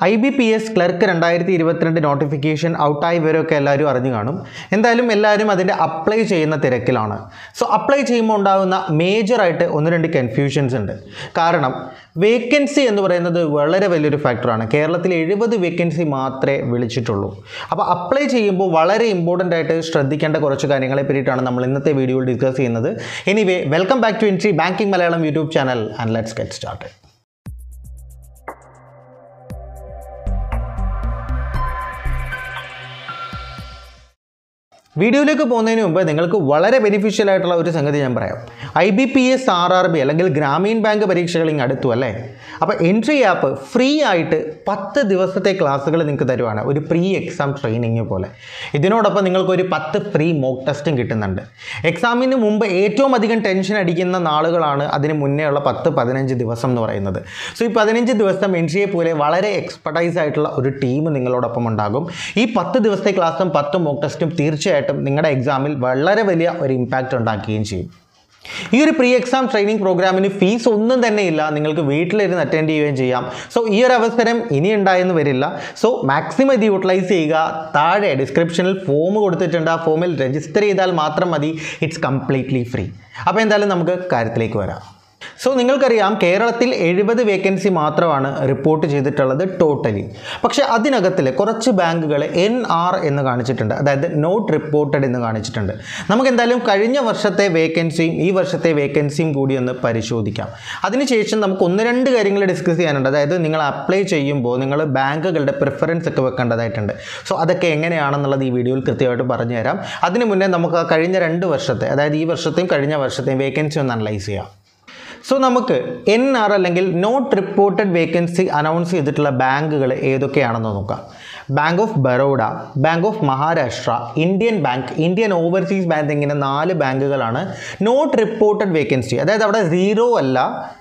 I B P S clerk രണ്ടായിരത്തി ഇരുപത്തിരണ്ട് notification ഔട്ടായി വരുമൊക്കെ എല്ലാവരും അറിഞ്ഞു കാണും എന്തായാലും എല്ലാവരും അതിൻ്റെ അപ്ലൈ ചെയ്യുന്ന തിരക്കിലാണ് സോ അപ്ലൈ ചെയ്യുമ്പോൾ ഉണ്ടാകുന്ന മേജറായിട്ട് ഒന്ന് രണ്ട് കൺഫ്യൂഷൻസ് ഉണ്ട് കാരണം വേക്കൻസി എന്ന് പറയുന്നത് വളരെ വലിയൊരു ഫാക്ടറാണ് കേരളത്തിൽ എഴുപത് വേക്കൻസി മാത്രമേ വിളിച്ചിട്ടുള്ളൂ അപ്പോൾ അപ്ലൈ ചെയ്യുമ്പോൾ വളരെ ഇമ്പോർട്ടൻ്റ് ആയിട്ട് ശ്രദ്ധിക്കേണ്ട കുറച്ച് കാര്യങ്ങളെ പറ്റിയിട്ടാണ് നമ്മൾ ഇന്നത്തെ വീഡിയോയിൽ ഡിസ്കസ് ചെയ്യുന്നത് anyway welcome back to Entri banking Malayalam YouTube channel and let's get start വീഡിയോയിലേക്ക് പോകുന്നതിന് മുമ്പ് നിങ്ങൾക്ക് വളരെ ബെനിഫിഷ്യൽ ആയിട്ടുള്ള ഒരു സംഗതി ഞാൻ പറയാം I B P S R R B അല്ലെങ്കിൽ ഗ്രാമീൺ ബാങ്ക് പരീക്ഷകൾ ഇങ്ങ് അടുത്തു അല്ലേ അപ്പോൾ എൻട്രി ആപ്പ് ഫ്രീ ആയിട്ട് പത്ത് ദിവസത്തെ ക്ലാസ്സുകൾ നിങ്ങൾക്ക് തരുവാണ് ഒരു പ്രീ എക്സാം ട്രെയിനിങ് പോലെ ഇതിനോടൊപ്പം നിങ്ങൾക്കൊരു പത്ത് ഫ്രീ മോക്ക് ടെസ്റ്റും കിട്ടുന്നുണ്ട് എക്സാമിന് മുമ്പ് ഏറ്റവും അധികം ടെൻഷൻ അടിക്കുന്ന നാളുകളാണ് അതിന് മുന്നേ ഉള്ള പത്ത് പതിനഞ്ച് ദിവസം എന്ന് പറയുന്നത് സോ ഈ പതിനഞ്ച് ദിവസം എൻട്രിയെ പോലെ വളരെ എക്സ്പെർട്ടൈസ് ആയിട്ടുള്ള ഒരു ടീം നിങ്ങളോടൊപ്പം ഉണ്ടാകും ഈ പത്ത് ദിവസത്തെ ക്ലാസ്സും പത്ത് മോക്ക് ടെസ്റ്റും തീർച്ചയായിട്ടും നിങ്ങളുടെ എക്സാമിൽ വളരെ വലിയ ഒരു ഇമ്പാക്റ്റ് ഉണ്ടാക്കുകയും ചെയ്യും ഈ ഒരു പ്രീ എക്സാം ട്രെയിനിങ് പ്രോഗ്രാമിന് ഫീസ് ഒന്നും തന്നെ ഇല്ല നിങ്ങൾക്ക് വീട്ടിലിരുന്ന് അറ്റൻഡ് ചെയ്യുകയും ചെയ്യാം സോ ഈ ഒരു അവസരം ഇനി ഉണ്ടായെന്ന് വരില്ല സോ മാക്സിമം ഇത് യൂട്ടിലൈസ് ചെയ്യുക താഴെ ഡിസ്ക്രിപ്ഷനിൽ ഫോം കൊടുത്തിട്ടുണ്ട് ആ ഫോമിൽ രജിസ്റ്റർ ചെയ്താൽ മാത്രം മതി ഇറ്റ്സ് കംപ്ലീറ്റ്ലി ഫ്രീ അപ്പോൾ എന്തായാലും നമുക്ക് കാര്യത്തിലേക്ക് വരാം സോ നിങ്ങൾക്കറിയാം കേരളത്തിൽ എഴുപത് വേക്കൻസി മാത്രമാണ് റിപ്പോർട്ട് ചെയ്തിട്ടുള്ളത് ടോട്ടലി പക്ഷേ അതിനകത്തിൽ കുറച്ച് ബാങ്കുകൾ എൻ ആർ എന്ന് കാണിച്ചിട്ടുണ്ട് അതായത് നോട്ട് റിപ്പോർട്ടഡ് എന്ന് കാണിച്ചിട്ടുണ്ട് നമുക്ക് എന്തായാലും കഴിഞ്ഞ വർഷത്തെ വേക്കൻസിയും ഈ വർഷത്തെ വേക്കൻസിയും കൂടി ഒന്ന് പരിശോധിക്കാം അതിനുശേഷം നമുക്ക് ഒന്ന് രണ്ട് കാര്യങ്ങൾ ഡിസ്കസ് ചെയ്യാനുണ്ട് അതായത് നിങ്ങൾ അപ്ലൈ ചെയ്യുമ്പോൾ നിങ്ങൾ ബാങ്കുകളുടെ പ്രിഫറൻസ് ഒക്കെ വെക്കേണ്ടതായിട്ടുണ്ട് സോ അതൊക്കെ എങ്ങനെയാണെന്നുള്ളത് ഈ വീഡിയോയിൽ കൃത്യമായിട്ട് പറഞ്ഞു തരാം അതിന് മുന്നേ നമുക്ക് ആ കഴിഞ്ഞ രണ്ട് വർഷത്തെ അതായത് ഈ വർഷത്തെയും കഴിഞ്ഞ വർഷത്തെയും വേക്കൻസി ഒന്ന് അനലൈസ് ചെയ്യാം സോ നമുക്ക് എൻ ആർ അല്ലെങ്കിൽ നോട്ട് റിപ്പോർട്ടഡ് വേക്കൻസി അനൗൺസ് ചെയ്തിട്ടുള്ള ബാങ്കുകൾ ഏതൊക്കെയാണെന്ന് നോക്കാം bank of Baroda bank of Maharashtra Indian bank Indian overseas bank ഇങ്ങനെ നാല് ബാങ്കുകളാണ് നോട്ട് റിപ്പോർട്ടഡ് വേക്കൻസി അതായത് അവിടെ സീറോ അല്ല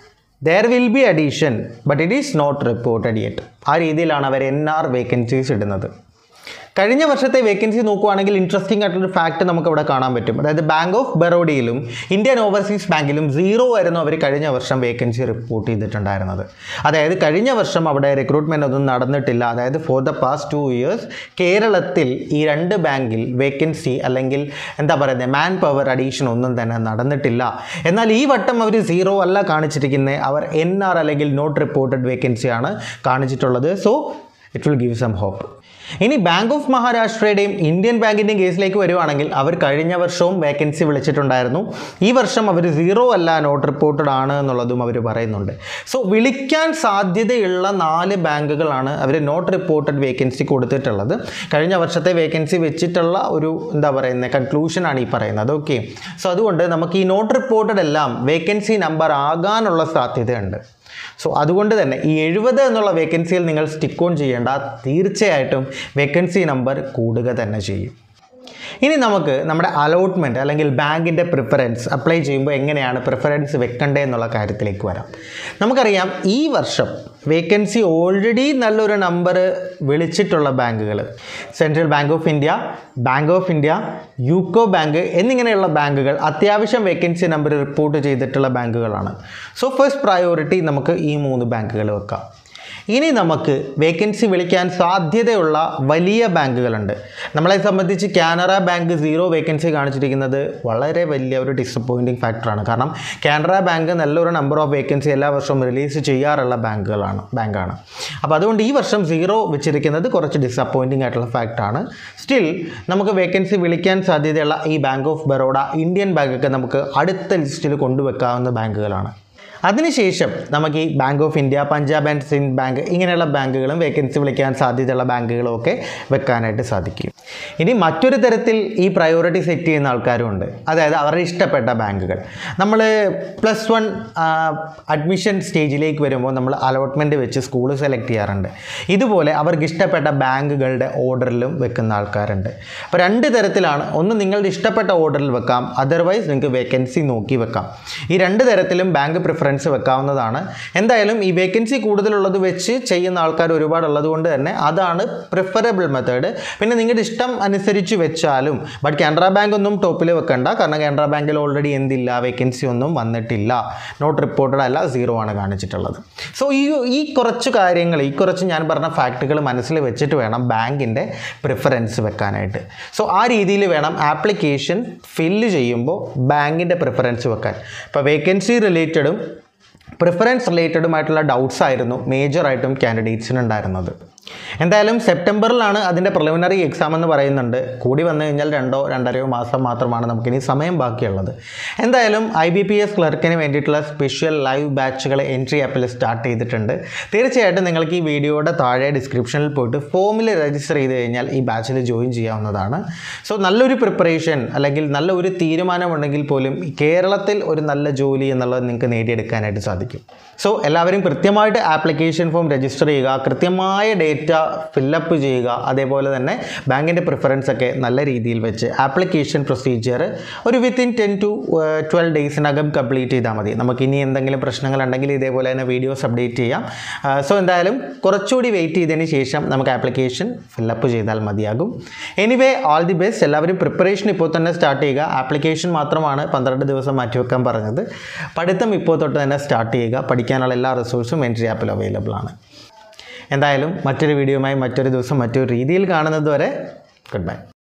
there will be addition but it is not reported yet ആ രീതിയിലാണ് അവർ എൻ ആർ വേക്കൻസീസ് ഇടുന്നത് കഴിഞ്ഞ വർഷത്തെ വേക്കൻസി നോക്കുവാണെങ്കിൽ ഇൻട്രസ്റ്റിംഗ് ആയിട്ടൊരു ഫാക്റ്റ് നമുക്ക് ഇവിടെ കാണാൻ പറ്റും അതായത് ബാങ്ക് ഓഫ് ബറോഡയിലും ഇന്ത്യൻ ഓവർസീസ് ബാങ്കിലും സീറോ ആയിരുന്നു അവർ കഴിഞ്ഞ വർഷം വേക്കൻസി റിപ്പോർട്ട് ചെയ്തിട്ടുണ്ടായിരുന്നത് അതായത് കഴിഞ്ഞ വർഷം അവിടെ റിക്രൂട്ട്മെൻ്റ് ഒന്നും നടന്നിട്ടില്ല അതായത് for the past two years കേരളത്തിൽ ഈ രണ്ട് ബാങ്കിൽ വേക്കൻസി അല്ലെങ്കിൽ എന്താ പറയുന്നത് മാൻ പവർ അഡീഷൻ ഒന്നും തന്നെ നടന്നിട്ടില്ല എന്നാൽ ഈ വട്ടം അവർ സീറോ അല്ല കാണിച്ചിരിക്കുന്നത് അവർ എൻ ആർ അല്ലെങ്കിൽ നോട്ട് റിപ്പോർട്ടഡ് വേക്കൻസിയാണ് കാണിച്ചിട്ടുള്ളത് so it will give some hope ഇനി ബാങ്ക് ഓഫ് മഹാരാഷ്ട്രയുടെയും ഇന്ത്യൻ ബാങ്കിൻ്റെയും കേസിലേക്ക് വരുവാണെങ്കിൽ അവർ കഴിഞ്ഞ വർഷവും വേക്കൻസി വിളിച്ചിട്ടുണ്ടായിരുന്നു ഈ വർഷം അവർ സീറോ അല്ല നോട്ട് റിപ്പോർട്ടഡ് ആണ് എന്നുള്ളതും അവർ പറയുന്നുണ്ട് സോ വിളിക്കാൻ സാധ്യതയുള്ള നാല് ബാങ്കുകളാണ് അവർ നോട്ട് റിപ്പോർട്ടഡ് വേക്കൻസി കൊടുത്തിട്ടുള്ളത് കഴിഞ്ഞ വർഷത്തെ വേക്കൻസി വെച്ചിട്ടുള്ള ഒരു എന്താ പറയുന്നത് കൺക്ലൂഷനാണ് ഈ പറയുന്നത് ഓക്കെ സോ അതുകൊണ്ട് നമുക്ക് ഈ നോട്ട് റിപ്പോർട്ടഡ് എല്ലാം വേക്കൻസി നമ്പർ ആകാനുള്ള സാധ്യതയുണ്ട് സോ അതുകൊണ്ട് തന്നെ ഈ എഴുപത് എന്നുള്ള വേക്കൻസിയിൽ നിങ്ങൾ സ്റ്റിക്ക് ഓൺ ചെയ്യേണ്ട തീർച്ചയായിട്ടും വേക്കൻസി നമ്പർ കൂടുക തന്നെ ചെയ്യും ഇനി നമുക്ക് നമ്മുടെ അലോട്ട്മെൻറ്റ് അല്ലെങ്കിൽ ബാങ്കിൻ്റെ പ്രിഫറൻസ് അപ്ലൈ ചെയ്യുമ്പോൾ എങ്ങനെയാണ് പ്രിഫറൻസ് വെക്കണ്ടേ എന്നുള്ള കാര്യത്തിലേക്ക് വരാം നമുക്കറിയാം ഈ വർഷം വേക്കൻസി ഓൾറെഡി നല്ലൊരു നമ്പർ വിളിച്ചിട്ടുള്ള ബാങ്കുകൾ central bank of India bank of India UCO bank എന്നിങ്ങനെയുള്ള ബാങ്കുകൾ അത്യാവശ്യം വേക്കൻസി നമ്പർ റിപ്പോർട്ട് ചെയ്തിട്ടുള്ള ബാങ്കുകളാണ് സോ ഫസ്റ്റ് പ്രയോറിറ്റി നമുക്ക് ഈ മൂന്ന് ബാങ്കുകൾ വെക്കാം ഇനി നമുക്ക് വേക്കൻസി വിളിക്കാൻ സാധ്യതയുള്ള വലിയ ബാങ്കുകളുണ്ട് നമ്മളെ സംബന്ധിച്ച് കാനറ ബാങ്ക് സീറോ വേക്കൻസി കാണിച്ചിരിക്കുന്നത് വളരെ വലിയ ഒരു ഡിസപ്പോയിൻറ്റിംഗ് ഫാക്ടറാണ് കാരണം കാനറ ബാങ്ക് നല്ലൊരു നമ്പർ ഓഫ് വേക്കൻസി എല്ലാ വർഷവും റിലീസ് ചെയ്യാറുള്ള ബാങ്കുകളാണ് ബാങ്കാണ് അപ്പോൾ അതുകൊണ്ട് ഈ വർഷം സീറോ വെച്ചിരിക്കുന്നത് കുറച്ച് ഡിസപ്പോയിൻറ്റിംഗ് ആയിട്ടുള്ള ഫാക്റ്റാണ് സ്റ്റിൽ നമുക്ക് വേക്കൻസി വിളിക്കാൻ സാധ്യതയുള്ള ഈ ബാങ്ക് ഓഫ് ബറോഡ ഇന്ത്യൻ ബാങ്കൊക്കെ നമുക്ക് അടുത്ത ലിസ്റ്റിൽ കൊണ്ടുവെക്കാവുന്ന ബാങ്കുകളാണ് അതിനുശേഷം നമുക്ക് ഈ bank of India Punjab and Sind bank ഇങ്ങനെയുള്ള ബാങ്കുകളും വേക്കൻസി വിളിക്കാൻ സാധ്യതയുള്ള ബാങ്കുകളും ഒക്കെ വെക്കാനായിട്ട് സാധിക്കും ഇനി മറ്റൊരു തരത്തിൽ ഈ പ്രയോറിറ്റി സെറ്റ് ചെയ്യുന്ന ആൾക്കാരും ഉണ്ട് അതായത് അവരുടെ ഇഷ്ടപ്പെട്ട ബാങ്കുകൾ നമ്മൾ പ്ലസ് വൺ അഡ്മിഷൻ സ്റ്റേജിലേക്ക് വരുമ്പോൾ നമ്മൾ അലോട്ട്മെൻറ്റ് വെച്ച് സ്കൂൾ സെലക്ട് ചെയ്യാറുണ്ട് ഇതുപോലെ അവർക്ക് ഇഷ്ടപ്പെട്ട ബാങ്കുകളുടെ ഓർഡറിലും വെക്കുന്ന ആൾക്കാരുണ്ട് അപ്പോൾ രണ്ട് തരത്തിലാണ് ഒന്ന് നിങ്ങളുടെ ഇഷ്ടപ്പെട്ട ഓർഡറിൽ വെക്കാം അതർവൈസ് നിങ്ങൾക്ക് വേക്കൻസി നോക്കി വെക്കാം ഈ രണ്ട് തരത്തിലും ബാങ്ക് പ്രിഫറൻസ് പ്രിഫറൻസ് വെക്കാവുന്നതാണ് എന്തായാലും ഈ വേക്കൻസി കൂടുതലുള്ളത് വെച്ച് ചെയ്യുന്ന ആൾക്കാർ ഒരുപാടുള്ളത് കൊണ്ട് തന്നെ അതാണ് പ്രിഫറബിൾ മെത്തേഡ് പിന്നെ നിങ്ങളുടെ ഇഷ്ടം അനുസരിച്ച് വെച്ചാലും ബട്ട് കാനറ ബാങ്ക് ഒന്നും ടോപ്പിൽ വെക്കണ്ട കാരണം കാനറ ബാങ്കിൽ ഓൾറെഡി എന്തില്ല വേക്കൻസി ഒന്നും വന്നിട്ടില്ല നോട്ട് റിപ്പോർട്ടഡ് അല്ല സീറോ ആണ് കാണിച്ചിട്ടുള്ളത് സോ ഈ ഈ കുറച്ച് കാര്യങ്ങൾ ഈ കുറച്ച് ഞാൻ പറഞ്ഞ ഫാക്റ്റുകൾ മനസ്സിൽ വെച്ചിട്ട് വേണം ബാങ്കിൻ്റെ പ്രിഫറൻസ് വെക്കാനായിട്ട് സോ ആ രീതിയിൽ വേണം ആപ്ലിക്കേഷൻ ഫില്ല് ചെയ്യുമ്പോൾ ബാങ്കിൻ്റെ പ്രിഫറൻസ് വെക്കാൻ ഇപ്പോൾ വേക്കൻസി റിലേറ്റഡും പ്രിഫറൻസ് റിലേറ്റഡുമായിട്ടുള്ള ഡൗട്ട്സ് ആയിരുന്നു മേജറായിട്ടും കാൻഡിഡേറ്റ്സിന് ഉണ്ടായിരുന്നത് എന്തായാലും സെപ്റ്റംബറിലാണ് അതിൻ്റെ പ്രിലിമിനറി എക്സാം എന്ന് പറയുന്നുണ്ട് കൂടി വന്നു കഴിഞ്ഞാൽ രണ്ടോ രണ്ടരയോ മാസം മാത്രമാണ് നമുക്കിനി സമയം ബാക്കിയുള്ളത് എന്തായാലും ഐ ബി പി എസ് ക്ലർക്കിന് വേണ്ടിയിട്ടുള്ള സ്പെഷ്യൽ ലൈവ് ബാച്ചുകൾ എൻട്രി ആപ്പിൽ സ്റ്റാർട്ട് ചെയ്തിട്ടുണ്ട് തീർച്ചയായിട്ടും നിങ്ങൾക്ക് ഈ വീഡിയോയുടെ താഴെ ഡിസ്ക്രിപ്ഷനിൽ പോയിട്ട് ഫോമിൽ രജിസ്റ്റർ ചെയ്ത് കഴിഞ്ഞാൽ ഈ ബാച്ചിൽ ജോയിൻ ചെയ്യാവുന്നതാണ് സോ നല്ലൊരു പ്രിപ്പറേഷൻ അല്ലെങ്കിൽ നല്ല ഒരു തീരുമാനമുണ്ടെങ്കിൽ പോലും ഈ കേരളത്തിൽ ഒരു നല്ല ജോലി എന്നുള്ളത് നിങ്ങൾക്ക് നേടിയെടുക്കാനായിട്ട് സാധിക്കും സോ എല്ലാവരും കൃത്യമായിട്ട് ആപ്ലിക്കേഷൻ ഫോം രജിസ്റ്റർ ചെയ്യുക കൃത്യമായ ഡേറ്റ ഫില്ലപ്പ് ചെയ്യുക അതേപോലെ തന്നെ ബാങ്കിൻ്റെ പ്രിഫറൻസ് ഒക്കെ നല്ല രീതിയിൽ വെച്ച് ആപ്ലിക്കേഷൻ പ്രൊസീജിയർ ഒരു വിത്തിൻ ടെൻ ടു ട്വൽവ് ഡേയ്സിനകം കംപ്ലീറ്റ് ചെയ്താൽ മതി നമുക്ക് ഇനി എന്തെങ്കിലും പ്രശ്നങ്ങളുണ്ടെങ്കിൽ ഇതേപോലെ തന്നെ വീഡിയോസ് അപ്ഡേറ്റ് ചെയ്യാം സോ എന്തായാലും കുറച്ചുകൂടി വെയിറ്റ് ചെയ്തതിന് ശേഷം നമുക്ക് ആപ്ലിക്കേഷൻ ഫില്ലപ്പ് ചെയ്താൽ മതിയാകും എനിവേ ഓൾ ദി ബെസ്റ്റ് എല്ലാവരും പ്രിപ്പറേഷൻ ഇപ്പോൾ തന്നെ സ്റ്റാർട്ട് ചെയ്യുക ആപ്ലിക്കേഷൻ മാത്രമാണ് പന്ത്രണ്ട് ദിവസം മാറ്റിവെക്കാൻ പറഞ്ഞത് പഠിത്തം ഇപ്പോൾ തൊട്ട് തന്നെ സ്റ്റാർട്ട് ചെയ്യുക പഠിക്കാനുള്ള എല്ലാ റിസോഴ്സും എൻട്രി ആപ്പിൽ അവൈലബിൾ ആണ് എന്തായാലും മറ്റൊരു വീഡിയോയുമായി മറ്റൊരു ദിവസം മറ്റൊരു രീതിയിൽ കാണുന്നത് വരെ ഗുഡ് ബൈ